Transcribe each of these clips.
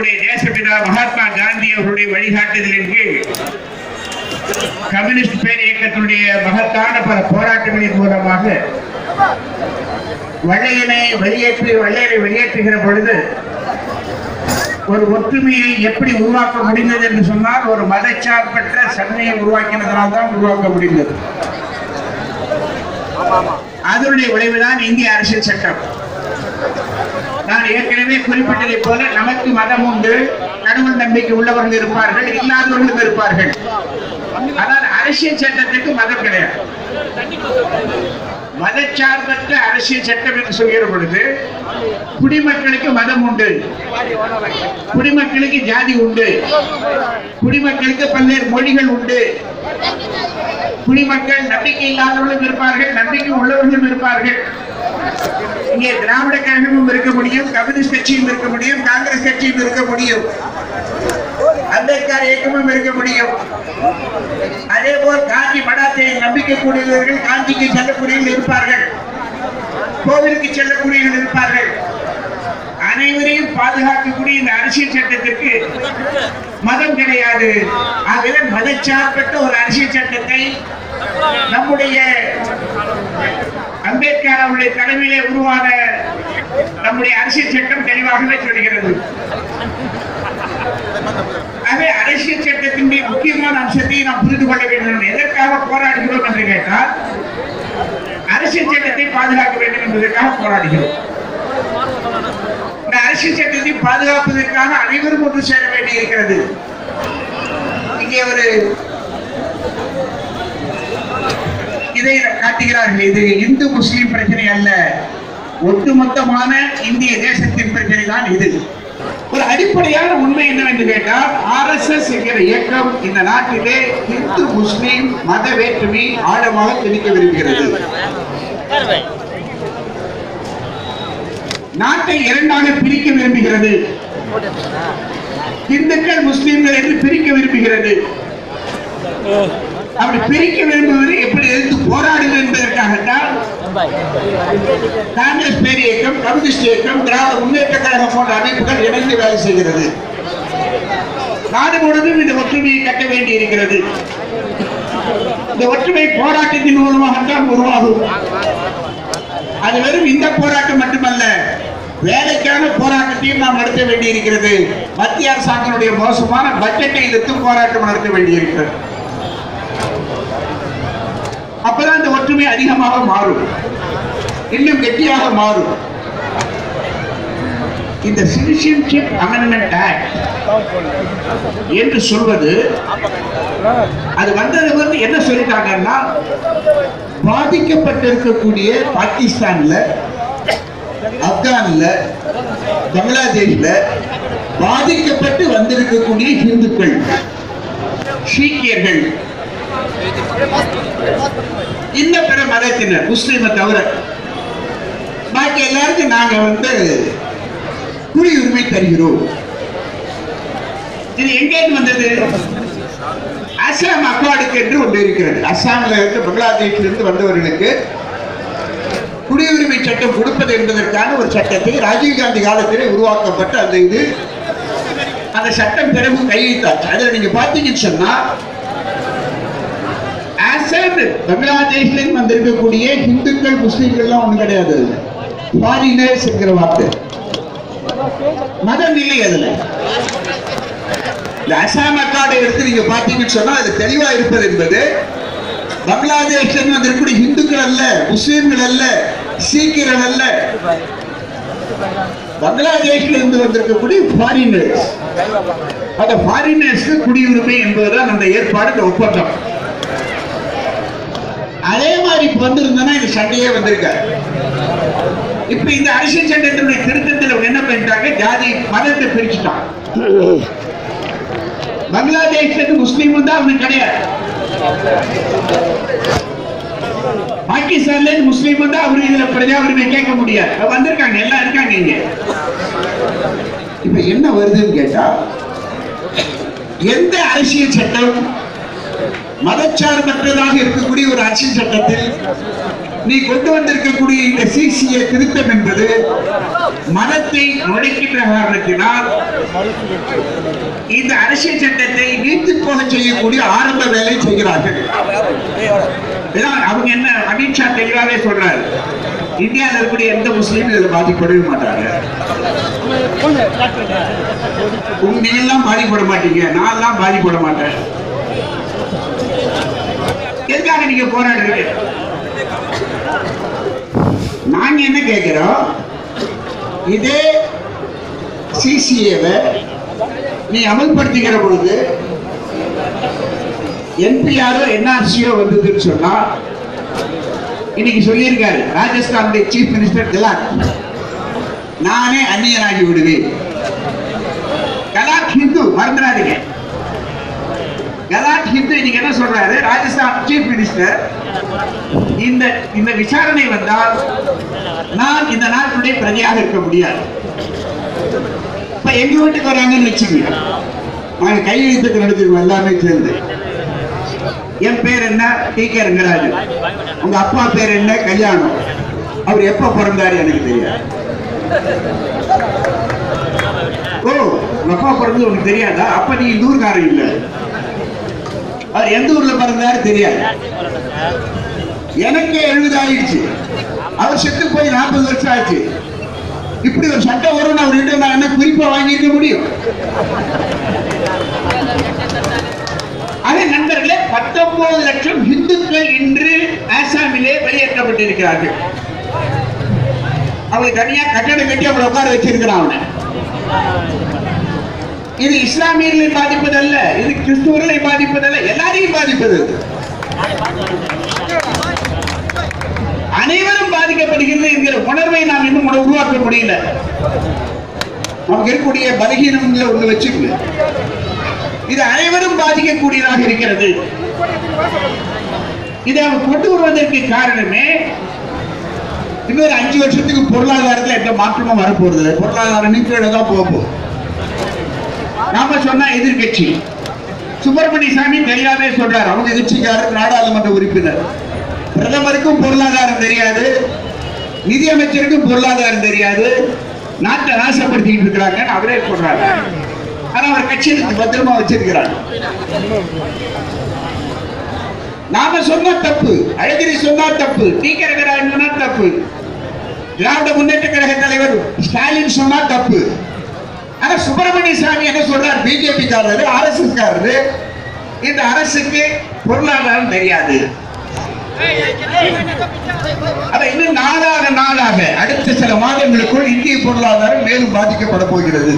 நம்முடைய தேசப்பிதா மகாத்மா காந்தி அவருடைய வழிகாட்டுதலின் கீழ் கம்யூனிஸ்ட் பேர் இயக்கத்தினுடைய மகத்தான பல போராட்டங்களின் மூலமாக வெள்ளையனை வெளியேற்றி வெள்ளையரை வெளியேற்றுகிற பொழுது ஒரு ஒற்றுமையை எப்படி உருவாக்க முடிந்தது என்று சொன்னால் ஒரு மதச்சார்பற்ற சன்மையை உருவாக்கினதனால் தான் உருவாக்க முடிந்தது அதனுடைய விளைவுதான் இந்திய அரசியல் சட்டம் நான் ஏற்கனவே குறிப்பிட்டதை போல நமக்கு மதம் உண்டு கடவுள் நம்பிக்கை உள்ளவர்கள் இருப்பார்கள் இல்லாதவர்களும் இருப்பார்கள் ஆனால் அரசியல் சட்டத்துக்கு மதம் கிடையாது மதச்சார்பற்ற அரசியல் சட்டம் என்று சொல்கிற பொழுது குடிமக்களுக்கு மதம் உண்டு குடிமக்களுக்கு ஜாதி உண்டு குடிமக்களுக்கு பல்வேறு மொழிகள் உண்டு குடிமக்கள் நம்பிக்கை இல்லாதவர்களும் இருப்பார்கள் நம்பிக்கை உள்ளவர்களும் இருப்பார்கள் இங்கே திராவிட கழகமும் இருக்க முடியும் கம்யூனிஸ்ட் கட்சியும் இருக்க முடியும் காங்கிரஸ் கட்சியும் இருக்க முடியும் அம்பேத்கர் இயக்கமும் இருக்க முடியும் அதே போல் காந்தி மடாத்தை நம்பிக்கை கூடியவர்கள் காந்திக்கு செல்லக்கூடியவர்கள் இருப்பார்கள் கோவிலுக்கு செல்லக்கூடியவர்கள் இருப்பார்கள் அனைவரையும் பாதுகாக்கக்கூடிய இந்த அரசியல் சட்டத்திற்கு மதம் கிடையாது ஆகவே மதச்சார்பற்ற ஒரு அரசியல் சட்டத்தை நம்முடைய அம்பேத்கர் அவருடைய தலைமையிலே உருவான நம்முடைய அரசியல் சட்டம் தெளிவாகவே சொல்கிறது ஆகவே அரசியல் சட்டத்தினுடைய முக்கியமான அம்சத்தை நாம் புரிந்து கொள்ள வேண்டும் எதற்காக போராடுகிறோம் என்று கேட்டால் அரசியல் சட்டத்தை பாதுகாக்க வேண்டும் என்பதற்காக போராடுகிறோம் இந்த அரசியல் சட்டத்தை பாதுகாப்பதற்காக அனைவரும் ஒன்று சேர வேண்டி இருக்கிறது இங்கே ஒரு இதை காட்டுகிறார்கள் இது இந்து முஸ்லிம் பிரச்சனை அல்ல ஒட்டுமொத்தமான இந்திய தேசத்தின் பிரச்சனை தான் இது ஒரு அடிப்படையான உண்மை என்னவென்று கேட்டால் ஆர்எஸ்எஸ் என்கிற இயக்கம் இந்த நாட்டிலே இந்து முஸ்லிம் மத வேற்றுமை ஆழமாக திணிக்க விரும்புகிறது நாட்டை இரண்டாக பிரிக்க விரும்புகிறது இந்துக்கள் முஸ்லிம்கள் என்று பிரிக்க விரும்புகிறது அப்படி பிரிக்க விரும்புவது எப்படி எதிர்த்து போராடுது என்பதற்காகத்தான் காங்கிரஸ் பேர் இயக்கம் கம்யூனிஸ்ட் இயக்கம் திராவிட முன்னேற்ற கழகம் போன்ற அமைப்புகள் இணைந்து வேலை செய்கிறது நாடு முழுவதும் இந்த ஒற்றுமையை கட்ட வேண்டி இருக்கிறது இந்த ஒற்றுமை போராட்டத்தின் மூலமாகத்தான் உருவாகும் அது வெறும் இந்த போராட்டம் மட்டுமல்ல வேலைக்கான போராட்டத்தையும் நாம் நடத்த வேண்டி இருக்கிறது மத்திய அரசாங்கத்தினுடைய மோசமான பட்ஜெட்டை எதிர்த்து போராட்டம் நடத்த வேண்டி இருக்கிறது அப்பதான் இந்த ஒற்றுமை அதிகமாக மாறும் இன்னும் கெட்டியாக மாறும் இந்த சிட்டிசன்ஷிப் அமெண்ட்மெண்ட் ஆக்ட் என்று சொல்வது அது வந்தது வந்து என்ன சொல்லிட்டாங்கன்னா பாதிக்கப்பட்டிருக்கக்கூடிய பாகிஸ்தான்ல ஆப்கான்ல பங்களாதேஷ்ல பாதிக்கப்பட்டு வந்திருக்கக்கூடிய இந்துக்கள் சீக்கியர்கள் இந்த பிற மதத்தினர் முஸ்லிமை தவிர பாக்கி எல்லாருக்கும் நாங்க வந்து குடியுரிமை தருகிறோம் இது எங்கேருந்து வந்தது அசாம் அக்வாடுக்கு என்று ஒன்று இருக்கிறது அசாம்ல இருந்து பங்களாதேஷில் இருந்து வந்தவர்களுக்கு குடியுரிமை சட்டம் கொடுப்பது என்பதற்கான ஒரு சட்டத்தை ராஜீவ்காந்தி காலத்திலே உருவாக்கப்பட்ட அந்த இது அந்த சட்டம் பிறகு கையெழுத்தாச்சு அதுல நீங்க பாத்தீங்கன்னு சொன்னா ஆசாம் பங்களாதேஷ்ல இருந்து வந்திருக்கக்கூடிய இந்துக்கள் முஸ்லீம்கள்லாம் ஒண்ணு கிடையாது அதுல ஃபாரினர்ஸ் என்கிற வார்த்தை மதம் இல்லை அதுல இந்த அசாம் அக்காடை எடுத்து நீங்க பாத்தீங்கன்னு சொன்னா அது தெளிவா இருப்பது என்பது பங்களாதேஷ்ல இருந்து வந்திருக்கக்கூடிய இந்துக்கள் அல்ல முஸ்லீம்கள் அல்ல சீக்கியர்கள் அல்ல பங்களாதேஷ்ல இருந்து வந்திருக்கக்கூடிய ஃபாரினர்ஸ் அந்த ஃபாரினர்ஸ்க்கு குடியுரிமை என்பதுதான் அந்த ஏற்பாடு இந்த ஒப்பந்தம் அதே மாதிரி இப்ப வந்திருந்தனா இந்த சண்டையே வந்திருக்காரு இப்ப இந்த அரசியல் சட்டத்தினுடைய திருத்தத்தில் அவங்க என்ன பண்ணிட்டாங்க ஜாதி மதத்தை பிரிச்சுட்டான் பங்களாதேஷ்ல இருந்து முஸ்லீமும் தான் அவனுக்கு கிடையாது பாகிஸ்தான்ல இருந்து முஸ்லீமும் தான் அவரு இதுல பிரஜா உரிமை கேட்க முடியாது அவங்க வந்திருக்காங்க எல்லாம் இருக்காங்க இங்க இப்ப என்ன வருதுன்னு கேட்டா எந்த அரசியல் சட்டம் மதச்சார்பற்றதாக இருக்கக்கூடிய ஒரு அரசியல் சட்டத்தில் நீ கொண்டு வந்திருக்கக்கூடிய இந்த சிசிஏ திருத்தம் என்பது மதத்தை நுழைக்கின்ற காரணத்தினால் இந்த அரசியல் சட்டத்தை நீத்து போக செய்யக்கூடிய ஆரம்ப வேலை செய்கிறார்கள் இதான் அவங்க என்ன அமித்ஷா தெளிவாவே சொல்றாரு இந்தியாவில் இருக்கக்கூடிய எந்த முஸ்லீமும் இதில் பாதிக்கப்படவே மாட்டாங்க உங்க நீங்களாம் பாதிக்கப்பட மாட்டீங்க நான் எல்லாம் பாதிக்கப்பட மாட்டேன் எதுக்காக நீங்க போராடுறீங்க நாங்க என்ன கேட்கிறோம் இதே சிசிஏவை நீ அமல்படுத்திக்கிற பொழுது என்பிஆரோ என்ஆர்சியோ வந்ததுன்னு சொன்னா இன்னைக்கு சொல்லியிருக்காரு ராஜஸ்தானுடைய சீஃப் மினிஸ்டர் கெலாட் நானே அந்நியனாகி விடுவேன் கலாட் ஹிந்து மறந்துடாதீங்க கலாட் ஹிந்து இன்னைக்கு என்ன சொல்றாரு ராஜஸ்தான் சீஃப் மினிஸ்டர் இந்த இந்த விசாரணை வந்தால் நான் இந்த நாட்டுடைய பிரஜையாக இருக்க முடியாது இப்ப எங்க வீட்டுக்கு வராங்கன்னு வச்சுக்கோங்க நாங்க கையெழுத்துக்கு நடத்திருக்கோம் எல்லாமே சேர்ந்து என் பேர் என்ன டி கே ரங்கராஜன் உங்க அப்பா பேர் என்ன கல்யாணம் அவர் எப்ப பிறந்தாரு எனக்கு தெரியாது ஓ உங்க அப்பா பிறந்தது உனக்கு தெரியாதா அப்ப நீ இந்த ஊர்க்காரன் இல்ல அவர் எந்த ஊர்ல பிறந்தாரு தெரியாது எனக்கே எழுபது ஆயிடுச்சு அவர் செத்து போய் நாற்பது வருஷம் ஆச்சு இப்படி ஒரு சட்டம் வரும் அவர்கிட்ட நான் என்ன குறிப்பா வாங்கியிருக்க முடியும் அதே நண்பர்களே பத்தொன்பது லட்சம் இந்துக்கள் இன்று ஆசாமிலே வெளியேற்றப்பட்டிருக்கிறார்கள் அவங்களை தனியா கட்டடம் கட்டி அவங்களை உட்கார வச்சிருக்கிறான் அவனை இது இஸ்லாமியர்களை பாதிப்பதல்ல இது கிறிஸ்துவர்களை பாதிப்பதல்ல எல்லாரையும் பாதிப்பது இது. அனைவரும் பாதிக்கப்படுகிறது என்கிற உணர்வை நாம் இன்னும் உண- உருவாக்க முடியல நமக்கு இருக்கக்கூடிய பலகீனங்களை ஒண்ணு வச்சுக்கோங்க இது அனைவரும் பாதிக்கக்கூடியதாக இருக்கிறது இதை அவர் கொண்டு வருவதற்கு காரணமே இன்னொரு அஞ்சு வருஷத்துக்கு பொருளாதாரத்துல எந்த மாற்றமும் வரப்போறது இல்லை. பொருளாதாரம் நீக்கீழ தான் போக போகுது நாம சொன்னா எதிர்கட்சி சுப்பிரமணிய சாமி தெளிவாவே சொல்றாரு அவங்க கட்சிக்காரர் நாடாளுமன்ற உறுப்பினர் பிரதமருக்கும் பொருளாதாரம் தெரியாது நிதியமைச்சருக்கும் பொருளாதாரம் தெரியாது நாட்டை நாசப்படுத்திக்கிட்டு இருக்கிறாங்கன்னு அவரே சொல்றாரு ஆனா அவர் கட்சியில் பத்திரமா வச்சிருக்கிறாங்க நாம சொன்னா தப்பு அழகிரி சொன்னா தப்பு டி கே ரங்கராஜன் சொன்னா தப்பு திராவிட முன்னேற்ற கழக தலைவர் ஸ்டாலின் சொன்னா தப்பு ஆனா சுப்பிரமணிய சாமி என்ன சொல்றார் பிஜேபி காரரு ஆர்எஸ்எஸ் காரரு இந்த அரசுக்கு பொருளாதாரம் தெரியாது அப்ப இன்னும் நாளாக நாளாக அடுத்த சில மாதங்களுக்குள் இந்திய பொருளாதாரம் மேலும் பாதிக்கப்பட போகிறது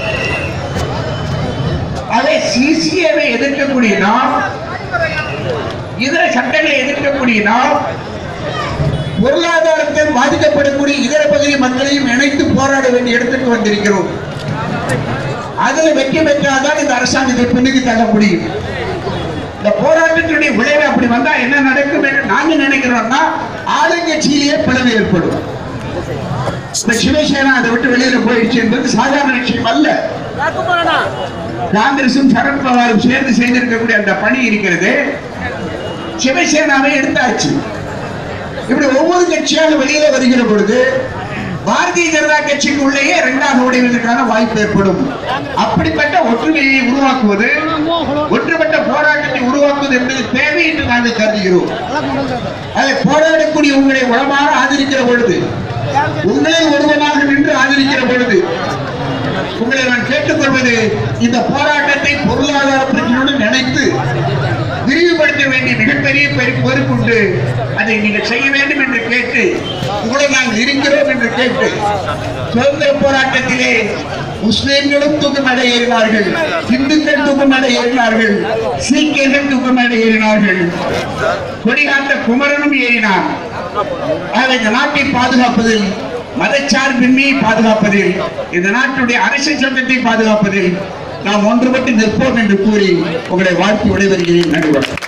அதை சிசிஏவை எதிர்க்கக்கூடிய நாம் இதர சட்டங்களை எதிர்க்கக்கூடிய நாம் பொருளாதாரத்தில் பாதிக்கப்படக்கூடிய இதர பகுதி மக்களையும் இணைத்து போராட வேண்டிய இடத்துக்கு வந்திருக்கிறோம் அதுல வெற்றி பெற்றால்தான் இந்த அரசாங்கத்தை பின்னுக்கு தள்ள முடியும் இந்த போராட்டத்தினுடைய விளைவு அப்படி வந்தா என்ன நடக்கும் என்று நாங்க நினைக்கிறோம்னா ஆளுங்கட்சியிலேயே பிளவு ஏற்படும் இந்த சிவசேனா அதை விட்டு வெளியில போயிடுச்சு என்பது சாதாரண விஷயம் அல்ல காங்கிரசும் சரத்பவாரும் சேர்ந்து செய்திருக்கக்கூடிய அந்த பணி இருக்கிறது சிவசேனாவை எடுத்தாச்சு இப்படி ஒவ்வொரு கட்சியாக வெளியில வருகிற பொழுது பாரதிய ஜனதா கட்சிக்கு உள்ளேயே இரண்டாக உடைவதற்கான வாய்ப்பு ஏற்படும் அப்படிப்பட்ட ஒற்றுமையை உருவாக்குவது ஒன்றுபட்ட போராட்டத்தை உருவாக்குவது என்பது தேவை என்று நாங்கள் கருதுகிறோம் அதை போராடக்கூடிய உங்களை உளமாக ஆதரிக்கிற பொழுது உங்களை ஒருவனாக நின்று ஆதரிக்கிற பொழுது உங்களை நான் கேட்டுக்கொள்வது இந்த போராட்டத்தை பொருளாதார பிரச்சனையுடன் நினைத்து விரிவுபடுத்த வேண்டிய மிகப்பெரிய பெரு- பொறுப்புண்டு அதை நீங்கள் செய்ய வேண்டும் என்று கேட்டு உங்களை நாங்கள் இருக்கிறோம் என்று கேட்டு சுதந்திர போராட்டத்திலே முஸ்லிம்களும் தூக்கமடை ஏறினார்கள் இந்துக்கள் தூக்கமடை ஏறினார்கள் சீக்கியர்கள் தூக்கமடை ஏறினார்கள் கொடிகாத்த குமரனும் ஏறினார் ஆக இந்த நாட்டை பாதுகாப்பதில் மதச்சார்பின்மையை பாதுகாப்பதில் இந்த நாட்டுடைய அரசியல் சட்டத்தை பாதுகாப்பதில் நாம் ஒன்றுபட்டு நிற்போம் என்று கூறி உங்களை வாழ்த்து விடைபெறுகிறேன் நன்றி வணக்கம்